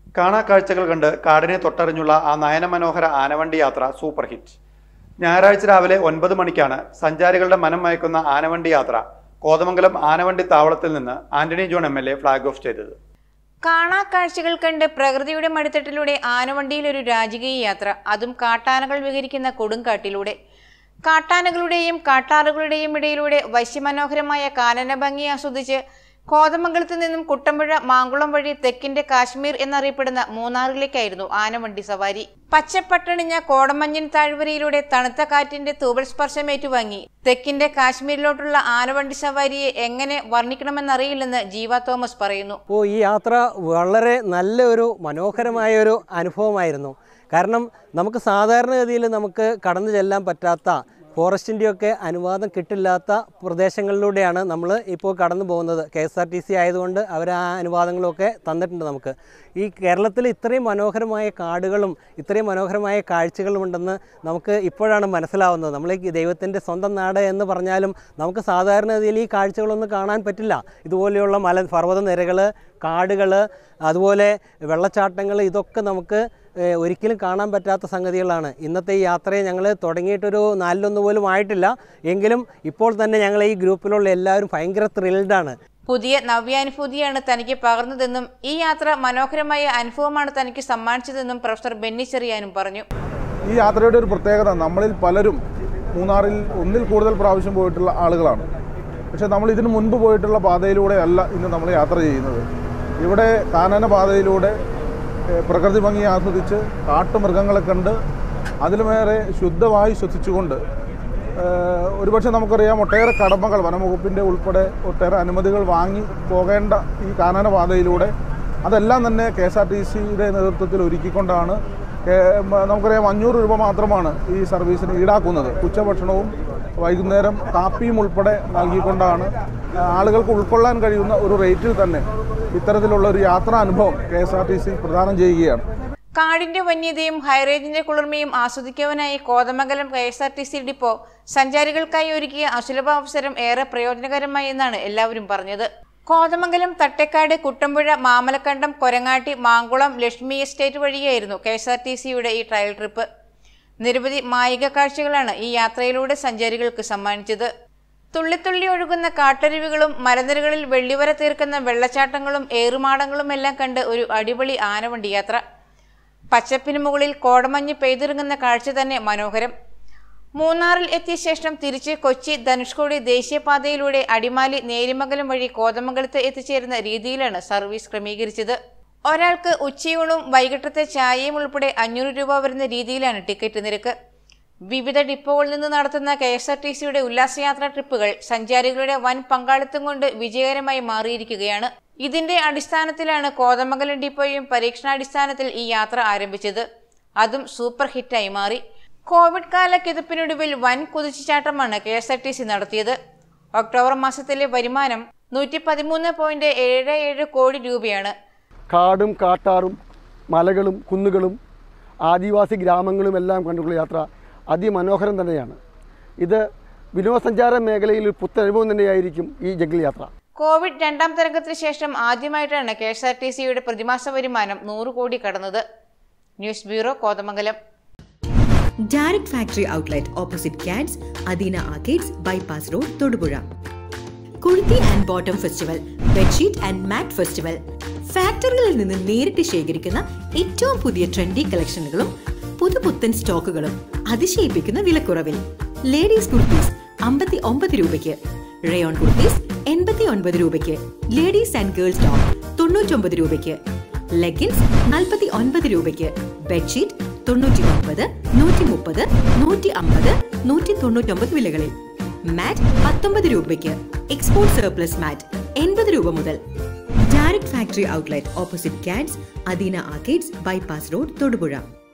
കാണാക്കാഴ്ചകൾ കണ്ട് കാടിനെ തൊട്ടറിഞ്ഞുള്ള ആ നയനമനോഹര ആനവണ്ടി യാത്ര സൂപ്പർ ഹിറ്റ് ഞായറാഴ്ച രാവിലെ ഒൻപത് മണിക്കാണ് സഞ്ചാരികളുടെ മനം മയക്കുന്ന ആനവണ്ടി യാത്ര കോതമംഗലം ആനവണ്ടി താവളത്തിൽ നിന്ന് Antony John M L A flag off ചെയ്തത് കാണാക്കാഴ്ചകൾ കണ്ട് പ്രകൃതിയുടെ മടിത്തട്ടിലൂടെ ആനവണ്ടിയിൽ ഒരു രാജകീയ യാത്ര അതും കാട്ടാനകൾ വിഹരിക്കുന്ന കൊടുങ്കാട്ടിലൂടെ കാട്ടാനകളുടെയും കാട്ടാറുകളുടെയും ഇടയിലൂടെ വശ്യമനോഹരമായ കാനന ഭംഗി ആസ്വദിച്ച് കോതമംഗലത്ത് നിന്നും കുട്ടമ്പുഴ മാങ്കുളം വഴി തെക്കിന്റെ കാശ്മീർ എന്നറിയപ്പെടുന്ന മൂന്നാറിലേക്കായിരുന്നു ആനവണ്ടി സവാരി പച്ചപ്പട്ടണിഞ്ഞ കോടമഞ്ഞിൻ താഴ്വരയിലൂടെ തണുത്ത കാറ്റിന്റെ തൂവൽ സ്പർശമേറ്റുവാങ്ങി തെക്കിന്റെ കാശ്മീരിലോട്ടുള്ള ആനവണ്ടി സവാരിയെ എങ്ങനെ വർണ്ണിക്കണമെന്നറിയില്ലെന്ന് ജീവ തോമസ് പറയുന്നു അപ്പോൾ ഈ യാത്ര വളരെ നല്ല ഒരു മനോഹരമായ ഒരു അനുഭവമായിരുന്നു കാരണം നമുക്ക് സാധാരണഗതിയിൽ നമുക്ക് കടന്നു ചെല്ലാൻ പറ്റാത്ത ഫോറസ്റ്റിൻ്റെയൊക്കെ അനുവാദം കിട്ടില്ലാത്ത പ്രദേശങ്ങളിലൂടെയാണ് നമ്മൾ ഇപ്പോൾ കടന്നു പോകുന്നത് K S R T C ആയതുകൊണ്ട് അവർ ആ അനുവാദങ്ങളൊക്കെ തന്നിട്ടുണ്ട് നമുക്ക് ഈ കേരളത്തിൽ ഇത്രയും മനോഹരമായ കാടുകളും ഇത്രയും മനോഹരമായ കാഴ്ചകളും ഉണ്ടെന്ന് നമുക്ക് ഇപ്പോഴാണ് മനസ്സിലാവുന്നത് നമ്മൾ ഈ ദൈവത്തിൻ്റെ സ്വന്തം നാട് എന്ന് പറഞ്ഞാലും നമുക്ക് സാധാരണഗതിയിൽ ഈ കാഴ്ചകളൊന്നും കാണാൻ പറ്റില്ല ഇതുപോലെയുള്ള മല പർവ്വത നിരകൾ കാടുകൾ അതുപോലെ വെള്ളച്ചാട്ടങ്ങൾ ഇതൊക്കെ നമുക്ക് ഏഹ്, ഒരിക്കലും കാണാൻ പറ്റാത്ത സംഗതികളാണ് ഇന്നത്തെ ഈ യാത്രയെ ഞങ്ങൾ തുടങ്ങിയിട്ടൊരു നാലിലൊന്നു പോലും ആയിട്ടില്ല എങ്കിലും ഇപ്പോൾ തന്നെ ഞങ്ങൾ ഈ ഗ്രൂപ്പിലുള്ള എല്ലാവരും ഭയങ്കര ത്രിൽഡാണ് പുതിയ നവ്യാനുഭൂതിയാണ് തനിക്ക് പകർന്നതെന്നും ഈ യാത്ര മനോഹരമായ അനുഭവമാണ് തനിക്ക് സമ്മാനിച്ചതെന്നും പ്രൊഫസർ ബെന്നി ചെറിയാനും പറഞ്ഞു ഈ യാത്രയുടെ ഒരു പ്രത്യേകത നമ്മളിൽ പലരും മൂന്നാറിൽ ഒന്നിൽ കൂടുതൽ പ്രാവശ്യം പോയിട്ടുള്ള ആളുകളാണ് പക്ഷേ നമ്മൾ ഇതിനു മുൻപ് പോയിട്ടുള്ള പാതയിലൂടെ അല്ല ഇന്ന് നമ്മൾ യാത്ര ചെയ്യുന്നത് ഇവിടെ കാനന പാതയിലൂടെ ഏഹ്, പ്രകൃതി ഭംഗി ആസ്വദിച്ച് കാട്ടുമൃഗങ്ങളെ കണ്ട് അതിലുമേറെ ശുദ്ധവായു ശ്വസിച്ചുകൊണ്ട് ഏഹ്, ഒരുപക്ഷെ നമുക്കറിയാം ഒട്ടേറെ കടമകൾ വനംവകുപ്പിൻ്റെ ഉൾപ്പെടെ ഒട്ടേറെ അനുമതികൾ വാങ്ങി പോകേണ്ട ഈ കാനന പാതയിലൂടെ അതെല്ലാം തന്നെ കെ എസ് ആർ ടി സിയുടെ നേതൃത്വത്തിൽ ഒരുക്കിക്കൊണ്ടാണ് കേ- മ- നമുക്കറിയാം അഞ്ഞൂറ് രൂപ മാത്രമാണ് ഈ സർവീസിന് ഈടാക്കുന്നത് ഉച്ചഭക്ഷണവും വൈകുന്നേരം കാപ്പിയും ഉൾപ്പെടെ നൽകിക്കൊണ്ടാണ് ആ, ആളുകൾക്ക് ഉൾക്കൊള്ളാൻ കഴിയുന്ന ഒരു റേറ്റിൽ തന്നെ ഇത്തരത്തിലുള്ള ഒരു യാത്രാ അനുഭവം K S R T C പ്രദാനം ചെയ്യുകയാണ് കാടിന്റെ വന്യതയും ഹൈറേഞ്ചിന്റെ കുളിർമയും ആസ്വദിക്കുവാനായി Kothamangalam K S R T C depot സഞ്ചാരികൾക്കായി ഒരുക്കിയ അസുലഭ അവസരം ഏറെ പ്രയോജനകരമായി എന്നാണ് എല്ലാവരും പറഞ്ഞത് കോതമംഗലം തട്ടേക്കാട് കുട്ടമ്പുഴ മാമലക്കണ്ടം കൊരങ്ങാട്ടി മാങ്കുളം ലക്ഷ്മി എസ്റ്റേറ്റ് വഴിയായിരുന്നു കെ എസ് ആർ ടി സിയുടെ ഈ ട്രയൽ ട്രിപ്പ് നിരവധി മായിക കാഴ്ചകളാണ് ഈ യാത്രയിലൂടെ സഞ്ചാരികൾക്ക് സമ്മാനിച്ചത് തുള്ളിത്തുള്ളി ഒഴുകുന്ന കാട്ടരുവികളും മലനിരകളിൽ വെള്ളിവര തീർക്കുന്ന വെള്ളച്ചാട്ടങ്ങളും ഏറുമാടങ്ങളും എല്ലാം കണ്ട് ഒരു അടിപൊളി ആനവണ്ടി യാത്ര പച്ചപ്പിന് മുകളിൽ കോടമഞ്ഞ് പെയ്തിറങ്ങുന്ന കാഴ്ച തന്നെ മനോഹരം മൂന്നാറിൽ എത്തിയ ശേഷം തിരിച്ച് കൊച്ചി ധനുഷ്കോടി ദേശീയപാതയിലൂടെ അടിമാലി നേരിമംഗലം വഴി കോതമംഗലത്ത് എത്തിച്ചേരുന്ന രീതിയിലാണ് സർവീസ് ക്രമീകരിച്ചത് ഒരാൾക്ക് ഉച്ചയൂണും വൈകിട്ടത്തെ ചായയും ഉൾപ്പെടെ അഞ്ഞൂറ് രൂപ വരുന്ന രീതിയിലാണ് ടിക്കറ്റ് നിരക്ക് വിവിധ ഡിപ്പോകളിൽ നിന്ന് നടത്തുന്ന കെ എസ് ആർ ടി സിയുടെ ഉല്ലാസയാത്രാ ട്രിപ്പുകൾ സഞ്ചാരികളുടെ വൻ പങ്കാളിത്തം കൊണ്ട് വിജയകരമായി മാറിയിരിക്കുകയാണ് ഇതിന്റെ അടിസ്ഥാനത്തിലാണ് കോതമംഗലം ഡിപ്പോയും പരീക്ഷണാടിസ്ഥാനത്തിൽ ഈ യാത്ര ആരംഭിച്ചത് അതും സൂപ്പർ ഹിറ്റായി മാറി കോവിഡ് കാല കിതപ്പിനൊടുവിൽ വൻ കുതിച്ചുചാട്ടമാണ് K S R T C നടത്തിയത് ഒക്ടോബർ മാസത്തിലെ വരുമാനം നൂറ്റി പതിമൂന്ന് പോയിന്റ് ഏഴ് ഏഴ് കോടി രൂപയാണ് കാടും കാട്ടാറും മലകളും കുന്നുകളും ആദിവാസി ഗ്രാമങ്ങളും എല്ലാം കണ്ടുള്ള യാത്ര അതിമനോഹരം തന്നെയാണ് ഇത് വിനോദസഞ്ചാര മേഖലയിൽ ഒരു പുത്തനുഭവം തന്നെയായിരിക്കും ഈ ജംഗിൾ യാത്ര കോവിഡ് രണ്ടാം തരംഗത്തിന് ശേഷം ആദ്യമായിട്ടാണ് കെ എസ് ആർ ടി സിയുടെ പ്രതിമാസ വരുമാനം നൂറ് കോടി കടന്നത് news bureau Kothamangalam direct factory outlet opposite Kads Adeena arcades bypass road Thodupuzha kurti and bottom festival bedsheet and mat festival ഫാക്ടറികളിൽ നിന്ന് നേരിട്ട് ശേഖരിക്കുന്ന ഏറ്റവും പുതിയ ട്രെൻഡി കളക്ഷനുകളും പുതുപുത്തൻ സ്റ്റോക്കുകളും അതിശയിപ്പിക്കുന്ന വിലക്കുറവിൽ ലേഡീസ് കുർത്തീസ് അമ്പത്തി ഒമ്പത് രൂപയ്ക്ക് റയോൺ കുർത്തീസ് എൺപത്തി ഒൻപത് രൂപയ്ക്ക് ലേഡീസ് ആൻഡ് ഗേൾസ് ടോപ്പ് തൊണ്ണൂറ്റൊമ്പത് രൂപയ്ക്ക് ലെഗിൻസ് നാൽപ്പത്തി ഒൻപത് രൂപയ്ക്ക് ബെഡ്ഷീറ്റ് തൊണ്ണൂറ്റി ഒൻപത് നൂറ്റി മുപ്പത് നൂറ്റി അമ്പത് നൂറ്റി തൊണ്ണൂറ്റൊമ്പത് വിലകളിൽ മാറ്റ് പത്തൊമ്പത് രൂപയ്ക്ക് എക്സ്പോർട്ട് സർപ്ലസ് മാറ്റ് എൺപത് രൂപ മുതൽ direct factory outlet opposite Kads Adeena arcades bypass road Thodupuzha